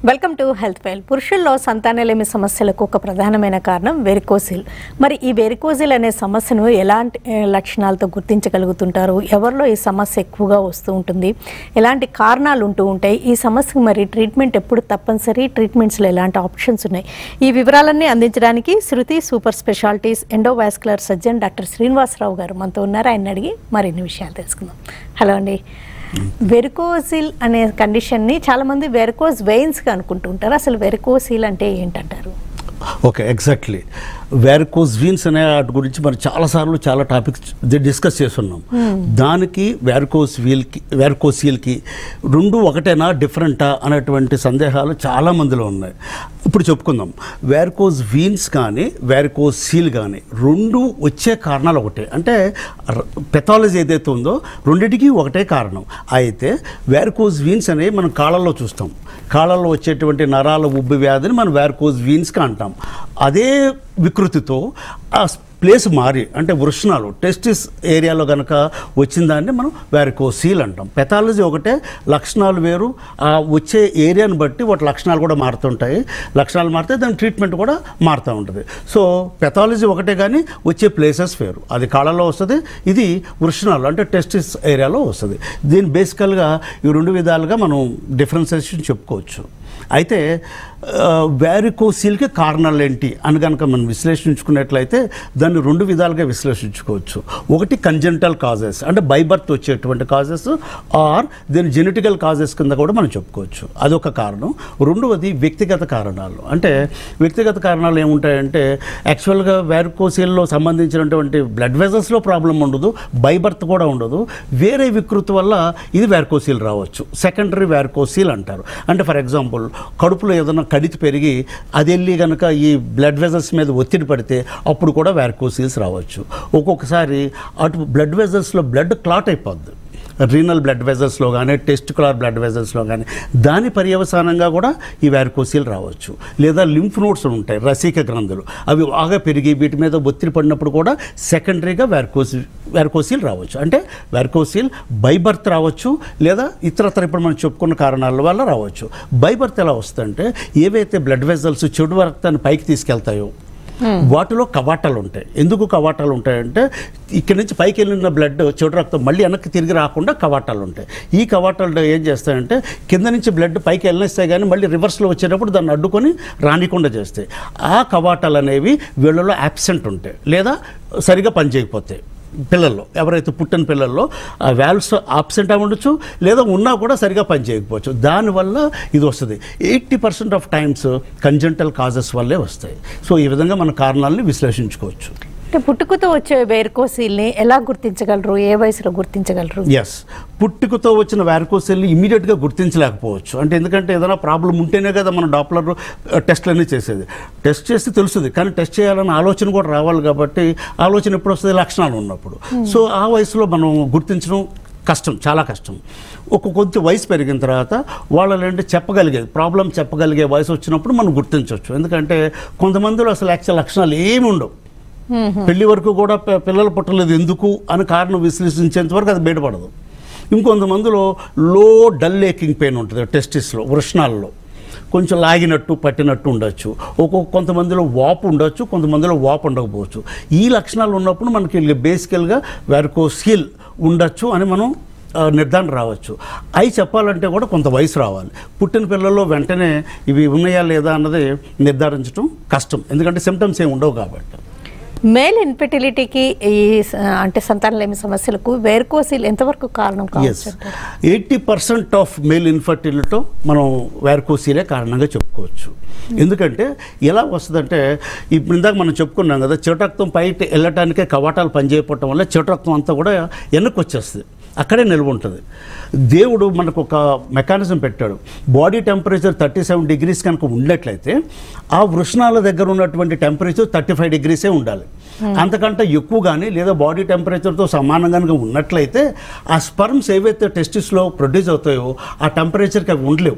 Welcome to health file పురుషుల్లో సంతానలేమి సమస్యలకు ఒక ప్రధానమైన కారణం వెరికోసిల్ మరి ఈ వెరికోసిల్ అనే సమస్యను ఎలాంటి ఏ, లక్షణాలతో గుర్తించగలుగుతుంటారు ఎవరిలో ఈ సమస్య ఎక్కువగా వస్తూ ఉంటుంది ఎలాంటి కారణాలు ఉంటూ ఉంటాయి ఈ సమస్యకు మరి ట్రీట్మెంట్ ఎప్పుడు తప్పనిసరి ట్రీట్మెంట్స్లో ఎలాంటి ఆప్షన్స్ ఉన్నాయి ఈ వివరాలన్నీ అందించడానికి Shruti super specialities endovascular surgeon doctor Srinivasarao గారు మనతో ఉన్నారు ఆయన అడిగి మరిన్ని విషయాలు తెలుసుకుందాం హలో అండి వెరికోసిల్ అనే కండిషన్ని చాలామంది వెరికోస్ వెయిన్స్గా అనుకుంటుంటారు అసలు వెరికోసిల్ అంటే ఏంటంటారు ఓకే ఎగ్జాక్ట్లీ వ్యారికోజ్ వీన్స్ అనే వాటి గురించి మనం చాలాసార్లు చాలా టాపిక్స్ డిస్కస్ చేస్తున్నాం దానికి వ్యారికోస్ వీల్కి వ్యారికోసీల్కి రెండు ఒకటేనా డిఫరెంటా అనేటువంటి సందేహాలు చాలా మందిలో ఉన్నాయి ఇప్పుడు చెప్పుకుందాం వ్యారికోజ్ వీన్స్ కానీ వ్యారికోజ్ సీల్ కానీ రెండు వచ్చే కారణాలు ఒకటే అంటే పెథాలజీ ఏదైతే ఉందో రెండింటికి ఒకటే కారణం అయితే వ్యారికోజ్ వీన్స్ అనేవి మనం కాళ్ళల్లో చూస్తాం కాళ్ళల్లో వచ్చేటువంటి నరాల ఉబ్బు వ్యాధిని మనం వ్యారికోజ్ వీన్స్గా అంటాం అదే వికృతితో ఆ ప్లేస్ మారి అంటే వృషణాలు టెస్టిస్ ఏరియాలో కనుక వచ్చిన దాన్ని మనం వ్యారికోసీల్ అంటాం పెథాలజీ ఒకటే లక్షణాలు వేరు ఆ వచ్చే ఏరియాని బట్టి వాటి లక్షణాలు కూడా మారుతుంటాయి లక్షణాలు మారితే దాని ట్రీట్మెంట్ కూడా మారుతూ ఉంటుంది సో పెథాలజీ ఒకటే కానీ వచ్చే ప్లేసెస్ వేరు అది కాళ్ళలో వస్తుంది ఇది వృషణాలు అంటే టెస్టిస్ ఏరియాలో వస్తుంది దీని బేసికల్గా ఈ రెండు విధాలుగా మనం డిఫరెన్సియేషన్ చెప్పుకోవచ్చు అయితే వ్యారికోసీల్కి కారణాలు ఏంటి అని కనుక మనం విశ్లేషించుకున్నట్లయితే దాన్ని రెండు విధాలుగా విశ్లేషించుకోవచ్చు ఒకటి కంజెంటల్ కాజెస్ అంటే బై బర్త్ వచ్చేటువంటి కాజెస్ ఆర్ దీని జెనెటికల్ కాజెస్ కింద కూడా మనం చెప్పుకోవచ్చు అదొక కారణం రెండవది వ్యక్తిగత కారణాలు అంటే వ్యక్తిగత కారణాలు ఏముంటాయంటే యాక్చువల్గా వ్యారికోసీల్లో సంబంధించినటువంటి బ్లడ్ వెజల్స్లో ప్రాబ్లం ఉండదు బై బర్త్ కూడా ఉండదు వేరే వికృతి వల్ల ఇది వ్యారికోసీల్ రావచ్చు సెకండరీ వ్యారికోసీల్ అంటారు అంటే ఫర్ ఎగ్జాంపుల్ కడుపులో ఏదైనా కడితి పెరిగి అది వెళ్ళి కనుక ఈ బ్లడ్ వెజల్స్ మీద ఒత్తిడి పడితే అప్పుడు కూడా వ్యారికోసీల్స్ రావచ్చు ఒక్కొక్కసారి అటు బ్లడ్ వెజల్స్లో బ్లడ్ క్లాట్ అయిపోద్ది రీనల్ బ్లడ్ వెజల్స్లో కానీ టెస్టికులర్ బ్లడ్ వెజల్స్లో కానీ దాని పర్యవసానంగా కూడా ఈ వ్యారికోసీల్ రావచ్చు లేదా లింఫ్ నోట్స్ ఉంటాయి రసిక గ్రంథులు అవి బాగా పెరిగి వీటి మీద ఒత్తిడి పడినప్పుడు కూడా సెకండరీగా వ్యారికోసి వ్యారికోసీల్ రావచ్చు అంటే వ్యారికోసీల్ బై బర్త్ రావచ్చు లేదా ఇతరత్ర ఇప్పుడు మనం చెప్పుకున్న కారణాల వల్ల రావచ్చు బై బర్త్ ఎలా వస్తుందంటే ఏవైతే బ్లడ్ వెజల్స్ చెడు రక్తాన్ని పైకి తీసుకెళ్తాయో వాటిలో కవాటాలు ఉంటాయి ఎందుకు కవాటాలు ఉంటాయంటే ఇక్కడి నుంచి పైకి వెళ్ళిన బ్లడ్ చెడు రక్తం మళ్ళీ వెనక్కి తిరిగి రాకుండా కవాటాలు ఉంటాయి ఈ కవాటాలు ఏం చేస్తాయంటే కింద నుంచి బ్లడ్ పైకి వెళ్ళనిస్తాయి కానీ మళ్ళీ రివర్స్లో వచ్చేటప్పుడు దాన్ని అడ్డుకొని రానికుండా చేస్తాయి ఆ కవాటాలు అనేవి వీళ్ళలో యాబ్సెంట్ ఉంటాయి లేదా సరిగా పనిచేయకపోతాయి పిల్లల్లో ఎవరైతే పుట్టిన పిల్లల్లో ఆ వాల్వ్స్ ఆబ్సెంట్ అయి ఉండొచ్చు లేదా ఉన్నా కూడా సరిగా పనిచేయకపోవచ్చు దానివల్ల ఇది వస్తుంది eighty percent of times congenital causes వల్లే వస్తాయి సో ఈ విధంగా మన కారణాలని విశ్లేషించుకోవచ్చు అంటే పుట్టుకతో వచ్చే వెరికోసిల్ని ఎలా గుర్తించగలరు ఏ వయసులో గుర్తించగలరు ఎస్ పుట్టుకతో వచ్చిన వ్యారికోసెల్ని ఇమీడియట్గా గుర్తించలేకపోవచ్చు అంటే ఎందుకంటే ఏదైనా ప్రాబ్లం ఉంటేనే కదా మనం డాప్లర్ టెస్ట్లన్నీ చేసేది టెస్ట్ చేస్తే తెలుస్తుంది కానీ టెస్ట్ చేయాలన్న ఆలోచన కూడా రావాలి కాబట్టి ఆలోచన ఎప్పుడు వస్తుంది లక్షణాలు ఉన్నప్పుడు సో ఆ వయసులో మనం గుర్తించడం కష్టం చాలా కష్టం ఒక కొంచెం వయసు పెరిగిన తర్వాత వాళ్ళు ఏంటంటే చెప్పగలిగేది ప్రాబ్లం చెప్పగలిగే వయసు వచ్చినప్పుడు మనం గుర్తించవచ్చు ఎందుకంటే కొంతమందిలో అసలు యాక్చువల్ లక్షణాలు ఏమి ఉండవు పెళ్లి వరకు కూడా పి- పిల్లలు పుట్టలేదు ఎందుకు అని కారణం విశ్లేషించేంత వరకు అది బయటపడదు ఇంకొంతమందిలో లో డల్ ఏకింగ్ పెయిన్ ఉంటుంది టెస్టిస్లో వృషణాల్లో కొంచెం లాగినట్టు పట్టినట్టు ఉండొచ్చు ఒక్కొక్క కొంతమందిలో వాపు ఉండొచ్చు కొంతమందిలో వాపు ఉండకపోవచ్చు ఈ లక్షణాలు ఉన్నప్పుడు మనకి బేసికల్గా వ్యారికోస్కిల్ ఉండొచ్చు అని మనం ఆ, నిర్ధారణ రావచ్చు అవి చెప్పాలంటే కూడా కొంత వయసు రావాలి పుట్టిన పిల్లల్లో వెంటనే ఇవి ఉన్నాయా లేదా అన్నది నిర్ధారించడం కష్టం ఎందుకంటే సిమ్టమ్స్ ఏమి ఉండవు కాబట్టి మేల్ ఇన్ఫెర్టిలిటీకి ఈ స- అంటే సంతానలేమి సమస్యలకు వెరికోసిల్ ఎంతవరకు కారణం ఎస్ కావచ్చు అంటారు? ఎయిటీ పర్సెంట్ ఆఫ్ మేల్ ఇన్ఫర్టిలిటీతో మనం వ్యారికోసీలే కారణంగా చెప్పుకోవచ్చు ఎందుకంటే ఎలా వస్తుందంటే ఇప్పుడు ఇందాక మనం చెప్పుకున్నాం కదా చెడు రక్తం పైకి వెళ్ళటానికే కవాటాలు పనిచేయకపోవటం వల్ల చెడు రక్తం అంతా కూడా వెనక్కి వచ్చేస్తుంది అక్కడే నిల్వ ఉంటుంది దేవుడు మనకు ఒక మెకానిజం పెట్టాడు body temperature thirty seven degrees కనుక ఉన్నట్లయితే ఆ వృషణాల దగ్గర ఉన్నటువంటి టెంపరేచర్ థర్టీ ఫైవ్ డిగ్రీసే ఉండాలి అంతకంటే ఎక్కువ కానీ లేదా బాడీ టెంపరేచర్తో సమానంగా కనుక ఉన్నట్లయితే ఆ స్పర్మ్స్ ఏవైతే టెస్టిస్లో ప్రొడ్యూస్ అవుతాయో ఆ టెంపరేచర్కి అవి ఉండలేవు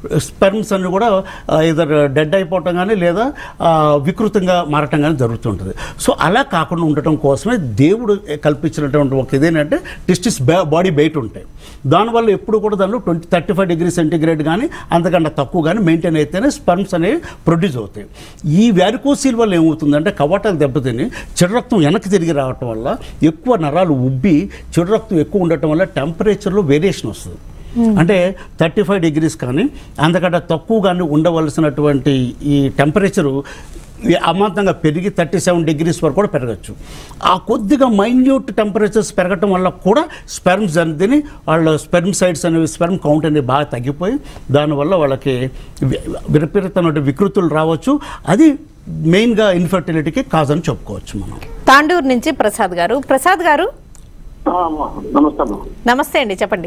స్పెర్మ్స్ అన్ని కూడా ఇదర్ డెడ్ అయిపోవటం కానీ లేదా ఆ, వికృతంగా మారటం కానీ జరుగుతుంటుంది సో అలా కాకుండా ఉండటం కోసమే దేవుడు కల్పించినటువంటి ఒక ఇదేంటంటే టెస్టిస్ బాడీ బయట ఉంటాయి దానివల్ల ఎప్పుడు కూడా దానిలో twenty thirty five degree centigrade కానీ అంతకన్నా తక్కువ కానీ మెయింటైన్ అయితేనే స్పర్మ్స్ అనేవి ప్రొడ్యూస్ అవుతాయి ఈ వ్యారికోసీల్ వల్ల ఏమవుతుందంటే కవాటాలు దెబ్బతిని చెడు రక్తం వెనక్కి తిరిగి రావటం వల్ల ఎక్కువ నరాలు ఉబ్బి చెడు రక్తం ఎక్కువ ఉండటం వల్ల టెంపరేచర్లో వేరియేషన్ వస్తుంది అంటే థర్టీ ఫైవ్ డిగ్రీస్ కానీ అంతకంటే తక్కువ కానీ ఉండవలసినటువంటి ఈ టెంపరేచరు ఈ అమాంతంగా పెరిగి థర్టీ సెవెన్ డిగ్రీస్ వరకు కూడా పెరగచ్చు ఆ కొద్దిగా మైన్యూట్ టెంపరేచర్స్ పెరగటం వల్ల కూడా స్పెర్మ్స్ అనేది వాళ్ళ స్పెర్మ్ సైడ్స్ అనేవి స్పెర్మ్ కౌంట్ అనేది బాగా తగ్గిపోయి దానివల్ల వాళ్ళకి వి- విపరీతమైన వికృతులు రావచ్చు అది మెయిన్గా ఇన్ఫర్టిలిటీకి కాజ్ అని చెప్పుకోవచ్చు మనం తాండూరు నుంచి ప్రసాద్ గారు ప్రసాద్ గారు ఆ, అమ్మా. నమస్తే అమ్మా నమస్తే అండి చెప్పండి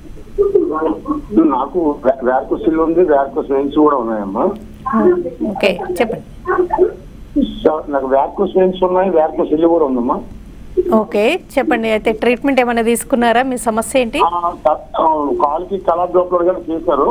నాకు వ్యార్కోసిల్ ఉంది వ్యార్కోస్ వెయిన్స్ కూడా ఉన్నాయమ్మా ఓకే చెప్పండి సో నాకు వ్యార్కోస్ వెయిన్స్ ఉన్నాయి వ్యార్కోస్ ఇల్లు కూడా ఉందమ్మా ఓకే చెప్పండి అయితే ట్రీట్మెంట్ ఏమైనా తీసుకున్నారా మీ సమస్య ఏంటి ఆ, క- ఆ, కాలుకి కళాబ్లోపలు కూడా చేశారు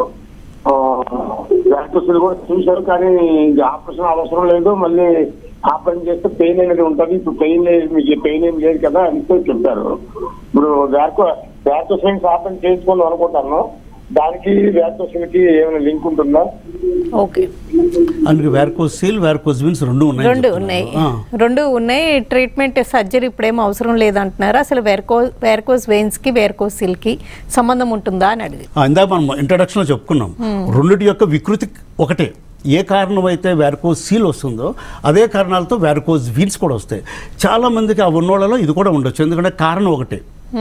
వ్యార్కోసిల్ కూడా చూశారు కానీ ఇది ఆపరేషన్ అవసరం లేదు మళ్ళీ ఆపరేషన్ చేస్తే పెయిన్ అనేది ఉంటుంది ఇప్పుడు పెయిన్ లేదు మీకు పెయిన్ ఏం లేదు కదా అని చెప్పారు ఇప్పుడు వ్యార్కో వ్యార్కోస్ వెయిన్స్ ఆపరేషన్ చేసుకోవాలి అనుకుంటాను దానికి వ్యార్కోసిల్కి ఏమైనా లింక్ ఉంటుందా ఓకే అందుకే వ్యార్కోసీల్ వ్యార్కోజ్విన్స్ రెండు ఉన్నాయి రెండు చెప్తున్నారు. ఉన్నాయి ఆ. రెండు ఉన్నాయి ట్రీట్మెంట్ సర్జరీ ఇప్పుడేం అవసరం లేదంటున్నారు అసలు వెర్కో వెర్కోస్ వెయిన్స్ కి వెర్కోసిల్ కి సంబంధం ఉంటుందా అని అడిగి ఆ, ఇందాక మనం ఇంట్రడక్షన్లో చెప్పుకున్నాం రెండిటి యొక్క వికృతి ఒకటే ఏ కారణం అయితే వ్యారకోజ్ సీల్ వస్తుందో అదే కారణాలతో వ్యారకోజ్ వీన్స్ కూడా వస్తాయి చాలా మందికి ఆ ఉన్నోళ్ళలో ఇది కూడా ఉండొచ్చు ఎందుకంటే కారణం ఒకటే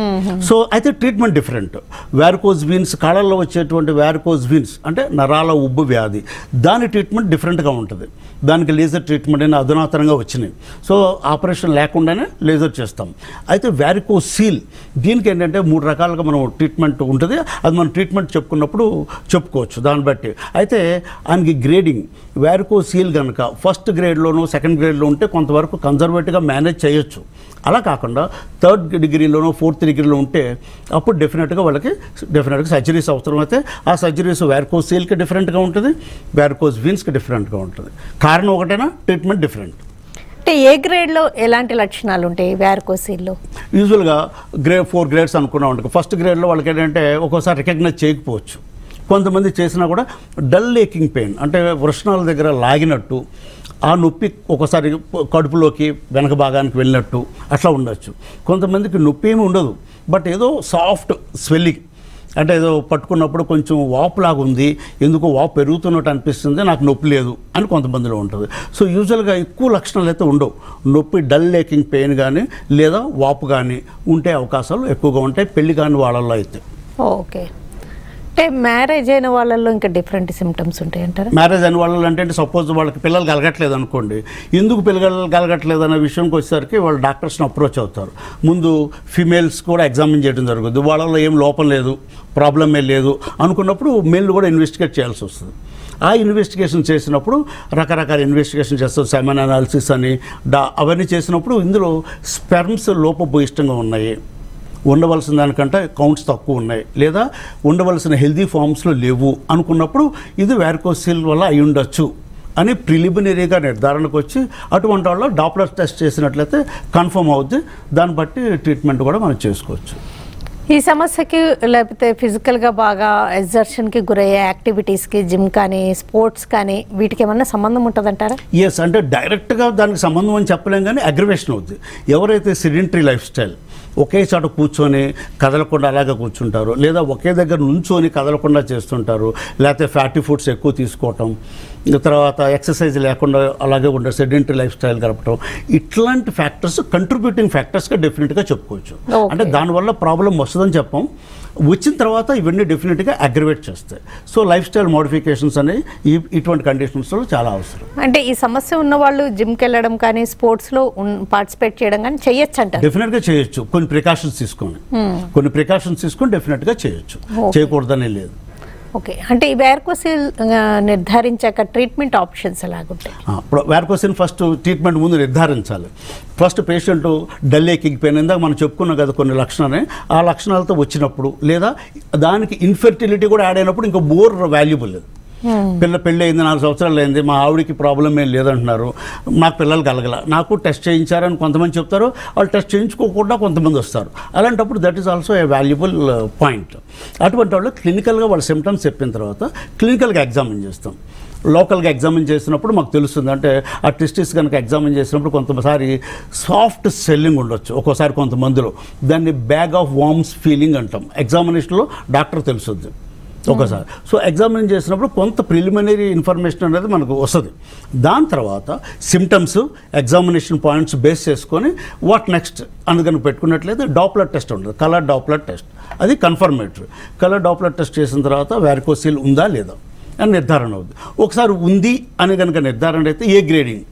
సో అయితే ట్రీట్మెంట్ డిఫరెంట్ వ్యారకోజ్ వీన్స్ కాళ్ళల్లో వచ్చేటువంటి వ్యారకోజ్ వీన్స్ అంటే నరాల ఉబ్బు వ్యాధి దాని ట్రీట్మెంట్ డిఫరెంట్గా ఉంటుంది దానికి లేజర్ ట్రీట్మెంట్ అయినా అధునాతనంగా వచ్చినాయి సో ఆపరేషన్ లేకుండానే లేజర్ చేస్తాం అయితే వ్యారికో సీల్ దీనికి ఏంటంటే మూడు రకాలుగా మనం ట్రీట్మెంట్ ఉంటుంది అది మనం ట్రీట్మెంట్ చెప్పుకున్నప్పుడు చెప్పుకోవచ్చు దాన్ని బట్టి అయితే ఆయనకి గ్రేడింగ్ వ్యారికో సీల్ కనుక ఫస్ట్ గ్రేడ్లోనూ సెకండ్ గ్రేడ్లో ఉంటే కొంతవరకు కన్జర్వేటివ్గా మేనేజ్ చేయొచ్చు అలా కాకుండా థర్డ్ డిగ్రీలోనో ఫోర్త్ డిగ్రీలో ఉంటే అప్పుడు డెఫినెట్గా వాళ్ళకి డెఫినెట్గా సర్జరీస్ అవసరమైతే ఆ సర్జరీస్ వ్యారికోజ్ సీల్కి డిఫరెంట్గా ఉంటుంది వ్యారికోజ్ వీన్స్కి డిఫరెంట్గా ఉంటుంది కారణం ఒకటేనా ట్రీట్మెంట్ డిఫరెంట్ అంటే ఏ గ్రేడ్ లో ఎలాంటి లక్షణాలు ఉంటాయి వ్యారకోసిల్లో యూజువల్గా గ్రేడ్ ఫోర్ గ్రేడ్స్ అనుకున్నాం అనుకో ఫస్ట్ గ్రేడ్లో వాళ్ళకి ఏంటంటే ఒక్కోసారి రికగ్నైజ్ చేయకపోవచ్చు కొంతమంది చేసినా కూడా డల్ లేకింగ్ పెయిన్ అంటే వృషణాల దగ్గర లాగినట్టు ఆ నొప్పి ఒక్కోసారి కడుపులోకి వెనక భాగానికి వెళ్ళినట్టు అట్లా ఉండొచ్చు కొంతమందికి నొప్పి ఏమి ఉండదు బట్ ఏదో సాఫ్ట్ స్వెల్లింగ్ అంటే ఏదో పట్టుకున్నప్పుడు కొంచెం వాపులాగా ఉంది ఎందుకో వాపు పెరుగుతున్నట్టు అనిపిస్తుంది నాకు నొప్పి లేదు అని కొంతమందిలో ఉంటుంది సో యూజువల్గా ఎక్కువ లక్షణాలు అయితే ఉండవు నొప్పి డల్ లేకింగ్ పెయిన్ కానీ లేదా వాపు కానీ ఉంటే అవకాశాలు ఎక్కువగా ఉంటాయి పెళ్లి కాని వాళ్ళల్లో అయితే ఓకే అంటే మ్యారేజ్ అయిన వాళ్ళల్లో ఇంకా డిఫరెంట్ సిమ్టమ్స్ ఉంటాయి అంటారా మ్యారేజ్ అయిన వాళ్ళు అంటే సపోజ్ వాళ్ళకి పిల్లలు కలగట్లేదు అనుకోండి ఎందుకు పిల్లలు కలగట్లేదు అనే విషయంకి వచ్చేసరికి వాళ్ళు డాక్టర్స్ని అప్రోచ్ అవుతారు ముందు ఫిమేల్స్ కూడా ఎగ్జామిన్ చేయడం జరుగుతుంది వాళ్ళలో ఏం లోపం లేదు ప్రాబ్లం ఏం లేదు అనుకున్నప్పుడు మేల్ కూడా ఇన్వెస్టిగేట్ చేయాల్సి వస్తుంది ఆ ఇన్వెస్టిగేషన్ చేసినప్పుడు రకరకాల ఇన్వెస్టిగేషన్ చేస్తారు సెమన్ అనాలిసిస్ అని డా అవన్నీ చేసినప్పుడు ఇందులో స్పెర్మ్స్ లోపభూయిష్టంగా ఉన్నాయి ఉండవలసిన దానికంటే కౌంట్స్ తక్కువ ఉన్నాయి లేదా ఉండవలసిన హెల్దీ ఫామ్స్లో లేవు అనుకున్నప్పుడు ఇది వ్యారికోసిల్ వల్ల అయి ఉండొచ్చు అని ప్రిలిమినరీగా నిర్ధారణకు వచ్చి అటువంటి వాళ్ళు డాప్లర్ టెస్ట్ చేసినట్లయితే కన్ఫర్మ్ అవుద్ది దాన్ని బట్టి ట్రీట్మెంట్ కూడా మనం చేసుకోవచ్చు ఈ సమస్యకి లేకపోతే ఫిజికల్గా బాగా ఎగ్జర్షన్కి గురయ్యే యాక్టివిటీస్కి జిమ్ కానీ స్పోర్ట్స్ కానీ వీటికి ఏమన్నా సంబంధం ఉంటుందంటారా ఎస్ అంటే డైరెక్ట్గా దానికి సంబంధం అని చెప్పలేం కానీ అగ్రవేషన్ అవుద్ది ఎవరైతే సిడెంటరీ లైఫ్ స్టైల్ ఒకే చోట కూర్చొని కదలకుండా అలాగే కూర్చుంటారు లేదా ఒకే దగ్గర నుంచొని కదలకుండా చేస్తుంటారు లేకపోతే ఫ్యాటీ ఫుడ్స్ ఎక్కువ తీసుకోవటం ఇంకా తర్వాత ఎక్సర్సైజ్ లేకుండా అలాగే ఉండే సెడెంటరీ లైఫ్ స్టైల్ గడపటం ఇట్లాంటి ఫ్యాక్టర్స్ కంట్రిబ్యూటింగ్ ఫ్యాక్టర్స్గా డెఫినెట్గా చెప్పుకోవచ్చు Okay. అంటే దానివల్ల ప్రాబ్లం వస్తుందని చెప్పాం వచ్చిన తర్వాత ఇవన్నీ డెఫినెట్గా అగ్రవేట్ చేస్తాయి సో లైఫ్ స్టైల్ మోడిఫికేషన్స్ అనేవి ఈ ఇటువంటి కండిషన్స్లో చాలా అవసరం అంటే ఈ సమస్య ఉన్న వాళ్ళు జిమ్కి వెళ్ళడం కానీ స్పోర్ట్స్లో పార్టిసిపేట్ చేయడం కానీ చెయ్యొచ్చు అంటారు డెఫినెట్గా చేయొచ్చు కొన్ని ప్రికాషన్స్ తీసుకొని కొన్ని ప్రికాషన్స్ తీసుకొని డెఫినెట్గా చేయొచ్చు Okay. చేయకూడదనే లేదు ఓకే అంటే ఈ వ్యారకోసిల్ నిర్ధారించాక ట్రీట్మెంట్ ఆప్షన్స్ ఎలాగుంటాయి ఆ, ఇప్పుడు వ్యారకోసిన్ ఫస్ట్ ట్రీట్మెంట్ ముందు నిర్ధారించాలి first patient dull aching pain ఇందాక మనం చెప్పుకున్నాం కదా కొన్ని లక్షణాలు ఆ లక్షణాలతో వచ్చినప్పుడు లేదా దానికి ఇన్ఫెర్టిలిటీ కూడా యాడ్ అయినప్పుడు ఇంకా మోర్ వాల్యుబుల్ అది పిల్ల పెళ్ళి అయింది నాలుగు సంవత్సరాలు అయింది మా ఆవిడకి ప్రాబ్లం ఏం లేదంటున్నారు నాకు పిల్లలు కలగల నాకు టెస్ట్ చేయించారని కొంతమంది చెప్తారు వాళ్ళు టెస్ట్ చేయించుకోకుండా కొంతమంది వస్తారు అలాంటప్పుడు that is also a valuable point అటువంటి వాళ్ళు క్లినికల్గా వాళ్ళ సిమ్టమ్స్ చెప్పిన తర్వాత క్లినికల్గా ఎగ్జామిన్ చేస్తాం లోకల్గా ఎగ్జామిన్ చేసినప్పుడు మాకు తెలుస్తుంది అంటే ఆ టెస్టిస్ కనుక ఎగ్జామిన్ చేసినప్పుడు కొంతసారి సాఫ్ట్ సెల్లింగ్ ఉండొచ్చు ఒక్కోసారి కొంతమందిలో దాన్ని బ్యాగ్ ఆఫ్ వార్మ్స్ ఫీలింగ్ అంటాం ఎగ్జామినేషన్లో డాక్టర్ తెలుస్తుంది ఒకసారి సో ఎగ్జామిన్ చేసినప్పుడు కొంత ప్రిలిమినరీ ఇన్ఫర్మేషన్ అనేది మనకు వస్తుంది దాని తర్వాత సిమ్టమ్స్ ఎగ్జామినేషన్ పాయింట్స్ బేస్ చేసుకొని వాట్ నెక్స్ట్ అందుకని పెట్టుకున్నట్లయితే డాప్లర్ టెస్ట్ ఉంటుంది కలర్ డాప్లర్ టెస్ట్ అది కన్ఫర్మేటరీ కలర్ డాప్లర్ టెస్ట్ చేసిన తర్వాత వ్యారికోసిల్ ఉందా లేదా అని నిర్ధారణ అవుతుంది ఒకసారి ఉంది అని కనుక నిర్ధారణ అయితే ఏ గ్రేడింగ్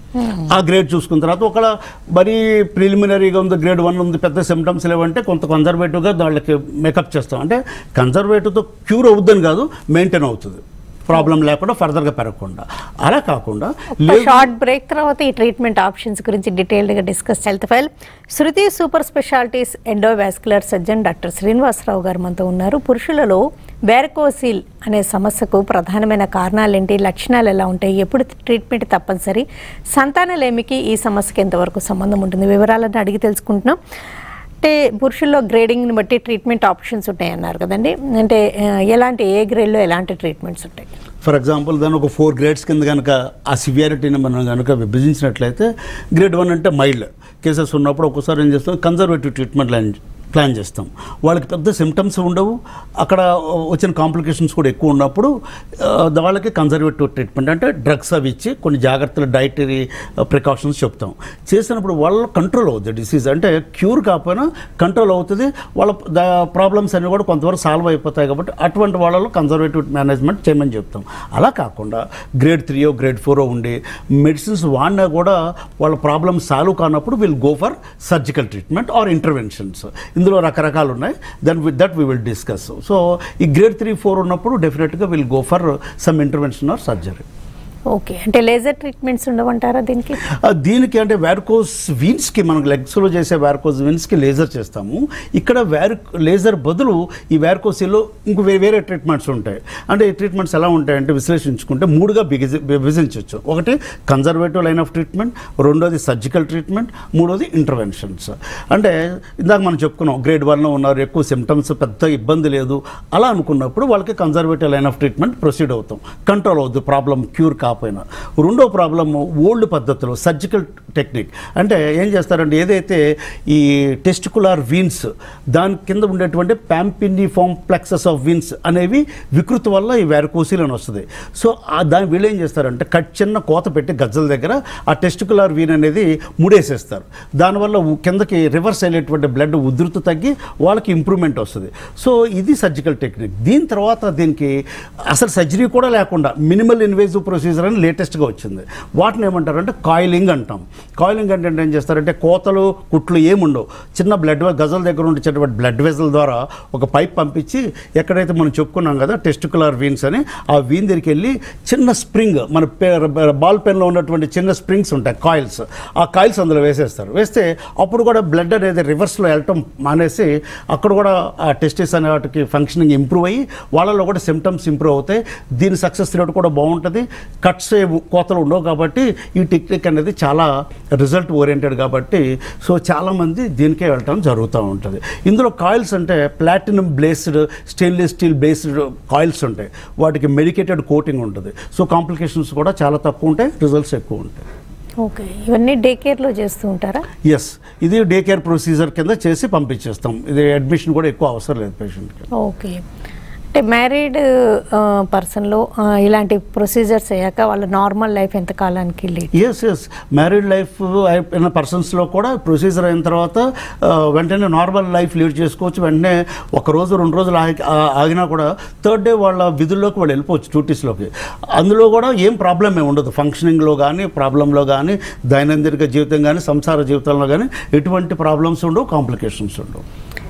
ఆ గ్రేడ్ చూసుకున్న తర్వాత ఒకవేళ మరీ ప్రిలిమినరీగా ఉంది గ్రేడ్ వన్ ఉంది పెద్ద సిమ్టమ్స్ లేవంటే కొంత కన్జర్వేటివ్గా వాళ్ళకి మేకప్ చేస్తాం అంటే కన్జర్వేటివ్తో క్యూర్ అవుద్దని కాదు మెయింటైన్ అవుతుంది ప్రాబ్లం లేకుండా ఫర్దర్గా పెరగకుండా అలా కాకుండా లేదు షార్ట్ బ్రేక్ తర్వాత ఈ ట్రీట్మెంట్ ఆప్షన్స్ గురించి డీటెయిల్డ్గా discuss health file Shruti super specialities endovascular surgeon doctor Srinivasarao గారు మనతో ఉన్నారు పురుషులలో వ్యారకోసిల్ అనే సమస్యకు ప్రధానమైన కారణాలు ఏంటి లక్షణాలు ఎలా ఉంటాయి ఎప్పుడు ట్రీట్మెంట్ తప్పనిసరి సంతానలేమికి ఈ సమస్యకి ఎంతవరకు సంబంధం ఉంటుంది వివరాలను అడిగి తెలుసుకుంటున్నాం అంటే పురుషుల్లో గ్రేడింగ్ని బట్టి ట్రీట్మెంట్ ఆప్షన్స్ ఉంటాయి అన్నారు కదండి అంటే ఆ, ఎలాంటి ఏ గ్రేడ్లో ఎలాంటి ట్రీట్మెంట్స్ ఉంటాయి ఫర్ ఎగ్జాంపుల్ దాని ఒక ఫోర్ గ్రేడ్స్ కింద కనుక ఆ సివియారిటీని మనం కనుక విభజించినట్లయితే గ్రేడ్ వన్ అంటే మైల్డ్ కేసెస్ ఉన్నప్పుడు ఒక్కోసారి ఏం చేస్తాం కన్జర్వేటివ్ ట్రీట్మెంట్ ప్లాన్ ప్లాన్ చేస్తాం వాళ్ళకి పెద్ద సిమ్టమ్స్ ఉండవు అక్కడ వచ్చిన కాంప్లికేషన్స్ కూడా ఎక్కువ ఉన్నప్పుడు ఆ, వాళ్ళకి కన్జర్వేటివ్ ట్రీట్మెంట్ అంటే డ్రగ్స్ అవి ఇచ్చి కొన్ని జాగ్రత్తలు డైటరీ ప్రికాషన్స్ చెప్తాం చేసినప్పుడు వాళ్ళ కంట్రోల్ అవుతుంది డిసీజ్ అంటే క్యూర్ కాకపోయినా కంట్రోల్ అవుతుంది వాళ్ళ ప్రాబ్లమ్స్ అన్నీ కూడా కొంతవరకు సాల్వ్ అయిపోతాయి కాబట్టి అటువంటి వాళ్ళలో కన్జర్వేటివ్ మేనేజ్మెంట్ చేయమని చెప్తాం అలా కాకుండా గ్రేడ్ త్రీయో గ్రేడ్ ఫోరో ఉండి మెడిసిన్స్ వాడినా కూడా వాళ్ళ ప్రాబ్లమ్స్ సాల్వ్ కానప్పుడు will go for surgical treatment or interventions ఇందులో రకరకాలు ఉన్నాయి then with that we will discuss so ఈ గ్రేడ్ త్రీ ఫోర్ ఉన్నప్పుడు డెఫినెట్గా will go for some intervention or surgery okay అంటే లేజర్ ట్రీట్మెంట్స్ ఉండవంటారా దీనికి ఆ, దీనికి అంటే వ్యారికోస్ వీన్స్కి మనకు లెగ్స్లో చేసే వ్యారికోస్ వీన్స్కి లేజర్ చేస్తాము ఇక్కడ వ్యారి లేజర్ బదులు ఈ వ్యారికోసిలో ఇంకో వే- వేరే ట్రీట్మెంట్స్ ఉంటాయి అంటే ఈ ట్రీట్మెంట్స్ ఎలా ఉంటాయంటే విశ్లేషించుకుంటే మూడుగా బిగిజి విభజించవచ్చు ఒకటి కన్జర్వేటివ్ లైన్ ఆఫ్ ట్రీట్మెంట్ రెండోది సర్జికల్ ట్రీట్మెంట్ మూడోది ఇంటర్వెన్షన్స్ అంటే ఇందాక మనం చెప్పుకున్నాం గ్రేడ్ వన్లో ఉన్నారు ఎక్కువ సిమ్టమ్స్ పెద్ద ఇబ్బంది లేదు అలా అనుకున్నప్పుడు వాళ్ళకి conservative line of treatment proceed అవుతాం కంట్రోల్ అవుద్ది ప్రాబ్లం క్యూర్ కాకపోయినా రెండో ప్రాబ్లమ్ ఓల్డ్ పద్ధతిలో సర్జికల్ టెక్నిక్ అంటే ఏం చేస్తారంటే ఏదైతే ఈ టెస్టికులార్ వీన్స్ దాని కింద ఉండేటువంటి ప్యాంపినిఫామ్ ప్లెక్సస్ ఆఫ్ వీన్స్ అనేవి వికృతి వల్ల ఈ వ్యారకోసిల్ అని వస్తుంది సో ఆ దాని వీళ్ళు ఏం చేస్తారంటే కట్ చిన్న కోత పెట్టి గజ్జల దగ్గర ఆ టెస్టికులార్ వీన్ అనేది ముడేసేస్తారు దానివల్ల ఉ- కిందకి రివర్స్ అయ్యేటువంటి బ్లడ్ ఉధృతి తగ్గి వాళ్ళకి ఇంప్రూవ్మెంట్ వస్తుంది సో ఇది సర్జికల్ టెక్నిక్ దీని తర్వాత దీనికి అసలు సర్జరీ కూడా లేకుండా మినిమల్ ఇన్వేజివ్ ప్రొసీజర్ అని లేటెస్ట్గా వచ్చింది వాటిని ఏమంటారంటే కాయిలింగ్ అంటాం కాయిలింగ్ అంటే ఏం చేస్తారంటే కోతలు కుట్లు ఏముండవు చిన్న బ్లడ్ గజల దగ్గర ఉండేటటువంటి బ్లడ్ వెజల్ ద్వారా ఒక పైప్ పంపించి ఎక్కడైతే మనం చెప్పుకున్నాం కదా టెస్టికులర్ వీన్స్ అని ఆ వీన్ దగ్గరికి వెళ్ళి చిన్న స్ప్రింగ్ మన పే- బాల్ పెన్లో ఉన్నటువంటి చిన్న స్ప్రింగ్స్ ఉంటాయి కాయిల్స్ ఆ కాయిల్స్ అందులో వేసేస్తారు వేస్తే అప్పుడు కూడా బ్లడ్ అనేది రివర్స్లో వెళ్ళటం మానేసి అక్కడ కూడా ఆ టెస్టిస్ అనే వాటికి ఫంక్షనింగ్ ఇంప్రూవ్ అయ్యి వాళ్ళలో కూడా సిమ్టమ్స్ ఇంప్రూవ్ అవుతాయి దీని సక్సెస్ రేట్ కూడా బాగుంటుంది కట్స్ కోతలు ఉండవు కాబట్టి ఈ టెక్నిక్ అనేది చాలా రిజల్ట్ ఓరియంటెడ్ కాబట్టి సో చాలామంది దీనికే వెళ్ళటం జరుగుతూ ఉంటుంది ఇందులో కాయిల్స్ అంటే platinum based stainless steel based coils ఉంటాయి వాటికి మెడికేటెడ్ కోటింగ్ ఉంటుంది సో కాంప్లికేషన్స్ కూడా చాలా తక్కువ ఉంటాయి రిజల్ట్స్ ఎక్కువ ఉంటాయి ఓకే ఇవన్నీ డే కేర్లో చేస్తూ ఉంటారా ఎస్ ఇది డే కేర్ ప్రొసీజర్ కింద చేసి పంపించేస్తాం ఇది అడ్మిషన్ కూడా ఎక్కువ అవసరం లేదు పేషెంట్కి ఓకే అంటే మ్యారీడ్ పర్సన్లో ఇలాంటి ప్రొసీజర్స్ అయ్యాక వాళ్ళ నార్మల్ లైఫ్ ఎంత కాలానికి లీడ్ ఎస్ ఎస్ మ్యారీడ్ లైఫ్ అయిన పర్సన్స్లో కూడా ప్రొసీజర్ అయిన తర్వాత ఆ, వెంటనే నార్మల్ లైఫ్ లీడ్ చేసుకోవచ్చు వెంటనే ఒక రోజు రెండు రోజులు ఆగి ఆ- ఆగినా కూడా థర్డ్ డే వాళ్ళ విధుల్లోకి వాళ్ళు వెళ్ళిపోవచ్చు డ్యూటీస్లోకి అందులో కూడా ఏం ప్రాబ్లం ఏమి ఉండదు ఫంక్షనింగ్లో కానీ ప్రాబ్లంలో కానీ దైనందిక జీవితం కానీ సంసార జీవితంలో కానీ ఎటువంటి ప్రాబ్లమ్స్ ఉండవు కాంప్లికేషన్స్ ఉండవు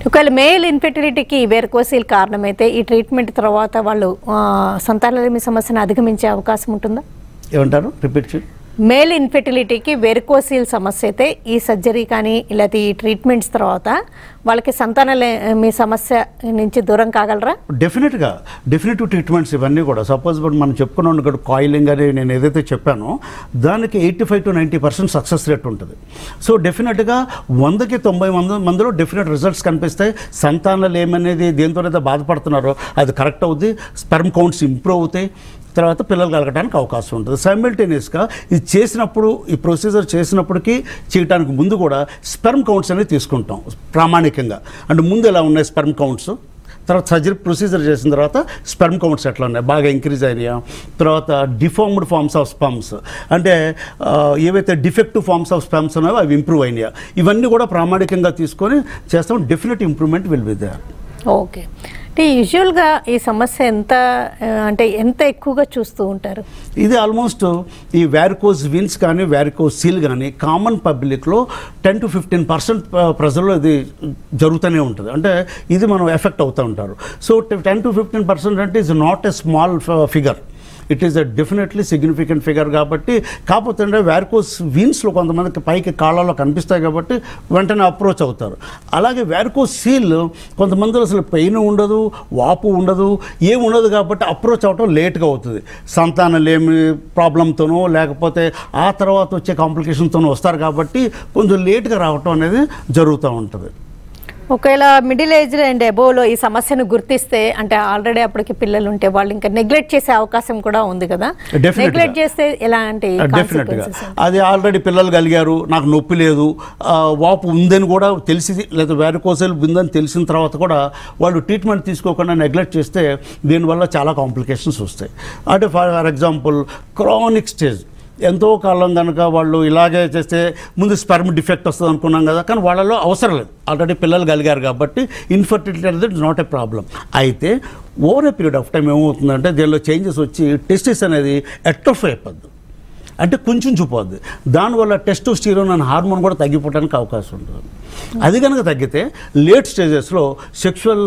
ఒకవేళ మేల్ ఇన్ఫెర్టిలిటీకి వేరుకోసీల్ కారణమైతే ఈ ట్రీట్మెంట్ తర్వాత వాళ్ళు ఆ, సంతానలేమి సమస్యను అధిగమించే అవకాశం ఉంటుందా ఏమంటారు రిపీట్ చేయండి మేల్ ఇన్ఫెర్టిలిటీకి వెరికోసిల్ సమస్య అయితే ఈ సర్జరీ కానీ లేకపోతే ఈ ట్రీట్మెంట్స్ తర్వాత వాళ్ళకి సంతానలేమి సమస్య నుంచి దూరం కాగలరా డెఫినెట్గా డెఫినెటివ్ ట్రీట్మెంట్స్ ఇవన్నీ కూడా సపోజ్ ఇప్పుడు మనం చెప్పుకున్నాం ఇక్కడ కాయిలింగ్ అని నేను ఏదైతే చెప్పానో దానికి eighty five to ninety percent success rate ఉంటుంది సో డెఫినెట్గా వందకి తొంభై మంది మందిలో డెఫినెట్ రిజల్ట్స్ కనిపిస్తాయి సంతానాలు ఏమనేది దేంతోనైతే బాధపడుతున్నారో అది కరెక్ట్ అవుద్ది స్పెర్మ్ కౌంట్స్ ఇంప్రూవ్ అవుతాయి తర్వాత పిల్లలు కలగడానికి అవకాశం ఉంటుంది సైమిల్టేనియస్గా ఇది చేసినప్పుడు ఈ ప్రొసీజర్ చేసినప్పటికీ చేయడానికి ముందు కూడా స్పెర్మ్ కౌంట్స్ అనేది తీసుకుంటాం ప్రామాణికంగా అంటే ముందు ఎలా ఉన్నాయి స్పెర్మ్ కౌంట్స్ తర్వాత సర్జరీ ప్రొసీజర్ చేసిన తర్వాత స్పెర్మ్ కౌంట్స్ ఎట్లా ఉన్నాయి బాగా ఇంక్రీజ్ అయినాయా తర్వాత డిఫార్మ్డ్ ఫార్మ్స్ ఆఫ్ స్పమ్స్ అంటే ఆ, ఏవైతే డిఫెక్టివ్ ఫార్మ్స్ ఆఫ్ స్పమ్స్ ఉన్నాయో అవి ఇంప్రూవ్ అయినాయా ఇవన్నీ కూడా ప్రామాణికంగా తీసుకొని చేస్తాం definite improvement will be there okay అంటే యూజువల్గా ఈ సమస్య ఎంత ఆ, అంటే ఎంత ఎక్కువగా చూస్తూ ఉంటారు ఇది ఆల్మోస్ట్ ఈ వ్యారికోజ్ విన్స్ కానీ వ్యారికోజ్ సీల్ కానీ కామన్ పబ్లిక్లో టెన్ టు ఫిఫ్టీన్ పర్సెంట్ ప్రజల్లో ఇది జరుగుతూనే ఉంటుంది అంటే ఇది మనం ఎఫెక్ట్ అవుతూ ఉంటారు so ten to fifteen percent అంటే is not a small figure it is a definitely significant figure కాబట్టి కాకపోతే అంటే వ్యారికోస్ వీన్స్లో కొంతమందికి పైకి కాళ్ళలో కనిపిస్తాయి కాబట్టి వెంటనే అప్రోచ్ అవుతారు అలాగే వ్యారికోస్ సీల్ కొంతమందిలో అసలు పెయిన్ ఉండదు వాపు ఉండదు ఏం ఉండదు కాబట్టి అప్రోచ్ అవటం లేట్గా అవుతుంది సంతానం లేమి ప్రాబ్లంతోనో లేకపోతే ఆ తర్వాత వచ్చే కాంప్లికేషన్తోనో వస్తారు కాబట్టి కొంచెం లేట్గా రావటం అనేది జరుగుతూ ఉంటుంది ఒకవేళ మిడిల్ ఏజ్ అండ్ ఎబోలో ఈ సమస్యను గుర్తిస్తే అంటే ఆల్రెడీ అప్పటికి పిల్లలు ఉంటే వాళ్ళు ఇంకా నెగ్లెక్ట్ చేసే అవకాశం కూడా ఉంది కదా Definitely నెగ్లెక్ట్ గా. చేస్తే ఎలాంటి డెఫినెట్గా consequences? అది ఆల్రెడీ పిల్లలు కలిగారు నాకు నొప్పి లేదు ఆ, వాపు ఉందని కూడా తెలిసి లేదా వ్యారికోసల్ ఉందని తెలిసిన తర్వాత కూడా వాళ్ళు ట్రీట్మెంట్ తీసుకోకుండా నెగ్లెక్ట్ చేస్తే దీనివల్ల చాలా కాంప్లికేషన్స్ వస్తాయి అంటే ఫర్ ఎగ్జాంపుల్ క్రానిక్ స్టేజ్ ఎంతో కాలం కనుక వాళ్ళు ఇలాగే చేస్తే ముందు స్పెర్మ్ డిఫెక్ట్ వస్తుంది అనుకున్నాం కదా కానీ వాళ్ళలో అవసరం లేదు ఆల్రెడీ పిల్లలు కలిగారు కాబట్టి ఇన్ఫర్టిలిటీ అనేది ఇట్స్ నాట్ ఏ ప్రాబ్లం అయితే over a period of time ఏమవుతుందంటే దీనిలో చేంజెస్ వచ్చి టెస్టిస్ అనేది ఎట్రోఫీ అయిపోద్ది అంటే కొంచెం చూపోద్ది దానివల్ల టెస్టోస్టిరోన్ అనే హార్మోన్ కూడా తగ్గిపోవడానికి అవకాశం ఉంటుంది అది కనుక తగ్గితే లేట్ స్టేజెస్లో సెక్షువల్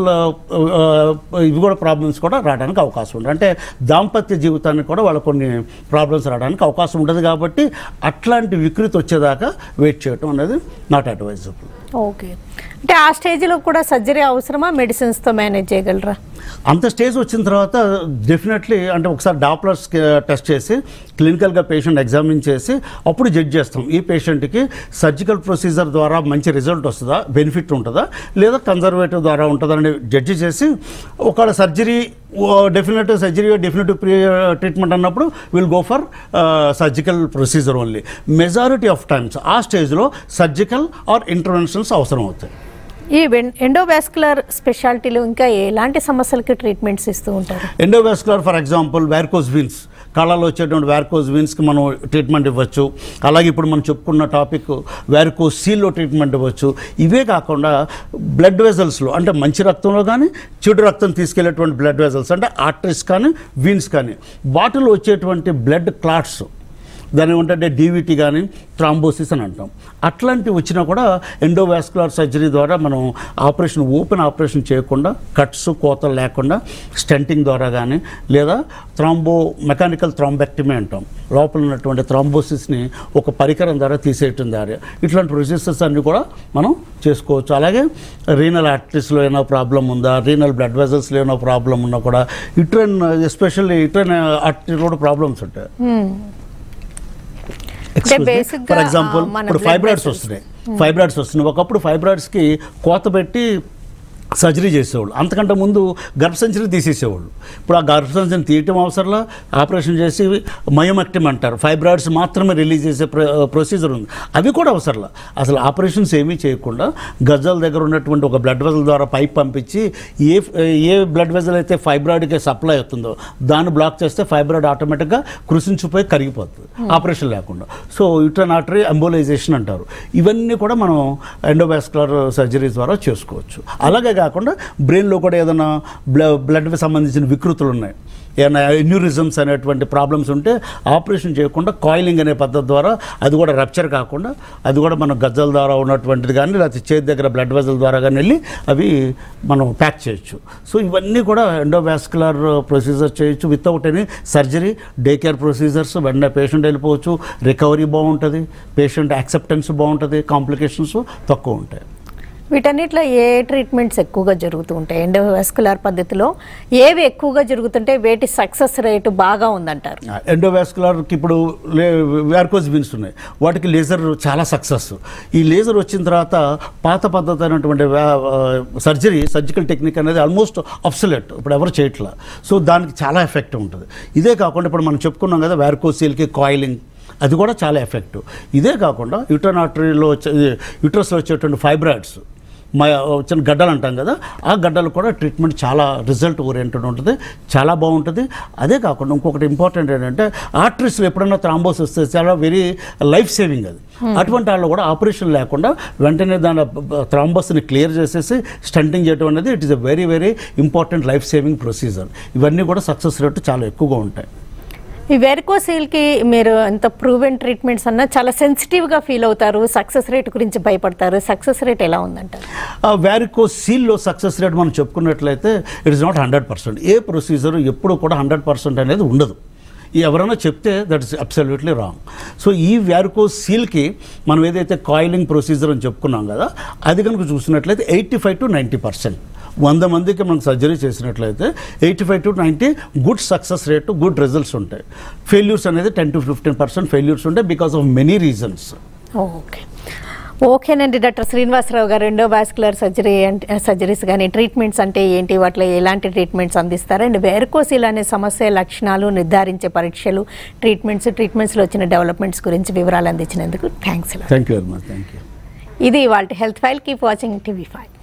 ఇవి కూడా ప్రాబ్లమ్స్ కూడా రావడానికి అవకాశం ఉంటుంది అంటే దాంపత్య జీవితానికి కూడా వాళ్ళ కొన్ని ప్రాబ్లమ్స్ రావడానికి అవకాశం ఉంటుంది కాబట్టి అట్లాంటి వికృతి వచ్చేదాకా వెయిట్ చేయటం అనేది నాట్ అడ్వైజబుల్ ఓకే అంటే ఆ స్టేజ్లో కూడా సర్జరీ అవసరమా మెడిసిన్స్తో మేనేజ్ చేయగలరా అంత స్టేజ్ వచ్చిన తర్వాత డెఫినెట్లీ అంటే ఒకసారి డాప్లర్స్ టెస్ట్ చేసి క్లినికల్గా పేషెంట్ ఎగ్జామిన్ చేసి అప్పుడు జడ్జ్ చేస్తాం ఈ పేషెంట్కి సర్జికల్ ప్రొసీజర్ ద్వారా మంచి రిజల్ట్ వస్తుందా బెనిఫిట్ ఉంటుందా లేదా కన్జర్వేటివ్ ద్వారా ఉంటుందా అని జడ్జి చేసి ఒకవేళ surgery definite surgery definitive pre treatment అన్నప్పుడు will go for surgical procedure only majority of times ఆ స్టేజ్లో సర్జికల్ ఆర్ ఇంటర్వెన్షన్స్ అవసరం అవుతాయి ఈ ఎండోవాస్కులర్ స్పెషాలిటీలో ఇంకా ఎలాంటి సమస్యలకి ట్రీట్మెంట్స్ ఇస్తూ ఉంటారు endovascular for example varicose veins కాళ్ళలో వచ్చేటువంటి వ్యారికోజ్ విన్స్కి మనం ట్రీట్మెంట్ ఇవ్వచ్చు అలాగే ఇప్పుడు మనం చెప్పుకున్న టాపిక్ వ్యారికోజ్ సీల్లో ట్రీట్మెంట్ ఇవ్వచ్చు ఇవే కాకుండా బ్లడ్ వెజల్స్లో అంటే మంచి రక్తంలో కానీ చెడు రక్తం తీసుకెళ్లేటువంటి బ్లడ్ వెజల్స్ అంటే ఆర్టరీస్ కానీ వీన్స్ కానీ వాటిలో వచ్చేటువంటి బ్లడ్ క్లాట్స్ దాని ఏమంటే డీవీటీ కానీ థ్రాంబోసిస్ అని అంటాం అట్లాంటివి వచ్చినా కూడా ఎండోవాస్కులర్ సర్జరీ ద్వారా మనం ఆపరేషన్ ఓపెన్ ఆపరేషన్ చేయకుండా కట్స్ కోతలు లేకుండా స్టెంటింగ్ ద్వారా కానీ లేదా థ్రాంబో మెకానికల్ థ్రాంబెక్టమీ అంటాం లోపల ఉన్నటువంటి థ్రాంబోసిస్ని ఒక పరికరం ద్వారా తీసేయటం ద్వారా ఇట్లాంటి ప్రొసీజర్స్ అన్నీ కూడా మనం చేసుకోవచ్చు అలాగే రీనల్ ఆర్టరీస్లో ఏమైనా ప్రాబ్లం ఉందా రీనల్ బ్లడ్ వెజల్స్లో ఏమైనా ప్రాబ్లం ఉన్నా కూడా ఇట్రన్ ఎస్పెషల్లీ ఇట్రన్ ఆర్టరీ కూడా ప్రాబ్లమ్స్ ఉంటాయి basic గా, ఫర్ ఎగ్జాంపుల్ ఆ, మన ఇప్పుడు blood ఫైబ్రాయిడ్స్ vessels. వస్తున్నాయి ఫైబ్రాయిడ్స్ వస్తున్నాయి ఒకప్పుడు ఫైబ్రాయిడ్స్కి కోత పెట్టి సర్జరీ చేసేవాళ్ళు అంతకంటే ముందు గర్భసంచిని తీసేసేవాళ్ళు ఇప్పుడు ఆ గర్భసంచిని తీయటం అవసరంలా ఆపరేషన్ చేసి మయోమెక్టమ్ అంటారు ఫైబ్రాయిడ్స్ మాత్రమే రిలీజ్ చేసే ప్రొసీజర్ ఉంది అవి కూడా అవసరంలా అసలు ఆపరేషన్స్ ఏమీ చేయకుండా గజ్జల దగ్గర ఉన్నటువంటి ఒక బ్లడ్ వెజల్ ద్వారా పైప్ పంపించి ఏ ఏ బ్లడ్ వెజల్ అయితే ఫైబ్రాయిడ్కి సప్లై అవుతుందో దాన్ని బ్లాక్ చేస్తే ఫైబ్రాయిడ్ ఆటోమేటిక్గా కృషించిపోయి కరిగిపోతుంది ఆపరేషన్ లేకుండా సో యూట్రన్ ఆర్టరీ అంబోలైజేషన్ అంటారు ఇవన్నీ కూడా మనం ఎండోవాస్కులర్ సర్జరీ ద్వారా చేసుకోవచ్చు అలాగే కాకుండా బ్రెయిన్లో కూడా ఏదైనా బ్ల బ్లడ్కి సంబంధించిన వికృతులు ఉన్నాయి ఏమైనా ఎన్యూరిజమ్స్ అనేటువంటి ప్రాబ్లమ్స్ ఉంటే ఆపరేషన్ చేయకుండా కాయిలింగ్ అనే పద్ధతి ద్వారా అది కూడా రప్చర్ కాకుండా అది కూడా మన గజ్జల ద్వారా ఉన్నటువంటిది కానీ లేకపోతే చేతి దగ్గర బ్లడ్ వెజల్ ద్వారా కానీ వెళ్ళి అవి మనం ప్యాక్ చేయొచ్చు సో ఇవన్నీ కూడా ఎండోవాస్కులర్ ప్రొసీజర్ చేయొచ్చు without any surgery day care procedures వెంటనే పేషెంట్ వెళ్ళిపోవచ్చు రికవరీ బాగుంటుంది పేషెంట్ యాక్సెప్టెన్స్ బాగుంటుంది కాంప్లికేషన్స్ తక్కువ ఉంటాయి వీటన్నిటిలో ఏ ట్రీట్మెంట్స్ ఎక్కువగా జరుగుతూ ఉంటాయి ఎండోవాస్కులర్ పద్ధతిలో ఏవి ఎక్కువగా జరుగుతుంటే వేటి సక్సెస్ రేటు బాగా ఉందంటారు ఎండోవాస్కులర్కి ఇప్పుడు లే వ్యార్కోజ్ విన్స్ ఉన్నాయి వాటికి లేజర్ చాలా సక్సెస్ ఈ లేజర్ వచ్చిన తర్వాత పాత పద్ధతి అయినటువంటి సర్జరీ సర్జికల్ టెక్నిక్ అనేది ఆల్మోస్ట్ అబ్సలెట్ ఇప్పుడు ఎవరు చేయట్లా సో దానికి చాలా ఎఫెక్ట్ ఉంటుంది ఇదే కాకుండా ఇప్పుడు మనం చెప్పుకున్నాం కదా వ్యార్కోసీల్కి కాయిలింగ్ అది కూడా చాలా ఎఫెక్టివ్ ఇదే కాకుండా యూటర్నాటరీలో వచ్చే యూటరస్లో వచ్చేటువంటి ఫైబ్రాయిడ్స్ మా చిన్న గడ్డలు అంటాం కదా ఆ గడ్డలు కూడా ట్రీట్మెంట్ చాలా రిజల్ట్ ఓరియంటెడ్ ఉంటుంది చాలా బాగుంటుంది అదే కాకుండా ఇంకొకటి ఇంపార్టెంట్ ఏంటంటే ఆర్టరీస్లో ఎప్పుడైనా థ్రాంబోస్ వస్తే చాలా వెరీ లైఫ్ సేవింగ్ అది అటువంటి వాళ్ళు కూడా ఆపరేషన్ లేకుండా వెంటనే దాని థ్రాంబస్ని క్లియర్ చేసేసి స్టంటింగ్ చేయడం అనేది it is a very very important life saving procedure ఇవన్నీ కూడా సక్సెస్ రేట్ చాలా ఎక్కువగా ఉంటాయి ఈ వెరికోసీల్కి మీరు ఎంత ప్రూవెన్ ట్రీట్మెంట్స్ అన్నా చాలా సెన్సిటివ్గా ఫీల్ అవుతారు సక్సెస్ రేట్ గురించి భయపడతారు సక్సెస్ రేట్ ఎలా ఉందంటారు ఆ వ్యారికో సీల్లో సక్సెస్ రేట్ మనం చెప్పుకున్నట్లయితే it is not hundred percent ఏ ప్రొసీజర్ ఎప్పుడు కూడా హండ్రెడ్ పర్సెంట్ అనేది ఉండదు ఈ ఎవరైనా చెప్తే that is absolutely wrong so ఈ వ్యారికో సీల్కి మనం ఏదైతే కాయిలింగ్ ప్రొసీజర్ అని చెప్పుకున్నాం కదా అది కనుక చూసినట్లయితే eighty five to ninety percent వంద మందికి మనం సర్జరీ చేసినట్లయితే eighty five to ninety good success rate good results ఉంటాయి ఫెయిల్యూర్స్ అనేది ten to fifteen percent failures ఉంటాయి because of many reasons okay ఓకేనండి డాక్టర్ శ్రీనివాసరావు గారు రెండో వాస్కులర్ సర్జరీ అంటే సర్జరీస్ కానీ ట్రీట్మెంట్స్ అంటే ఏంటి వాటిలో ఎలాంటి ట్రీట్మెంట్స్ అందిస్తారు అండ్ వేరుకోసిల్ అనే సమస్య లక్షణాలు నిర్ధారించే పరీక్షలు ట్రీట్మెంట్స్ ట్రీట్మెంట్స్లో వచ్చిన డెవలప్మెంట్స్ గురించి వివరాలు అందించినందుకు thanks thank you very much thank you ఇది వాళ్ళ health file keep watching TV five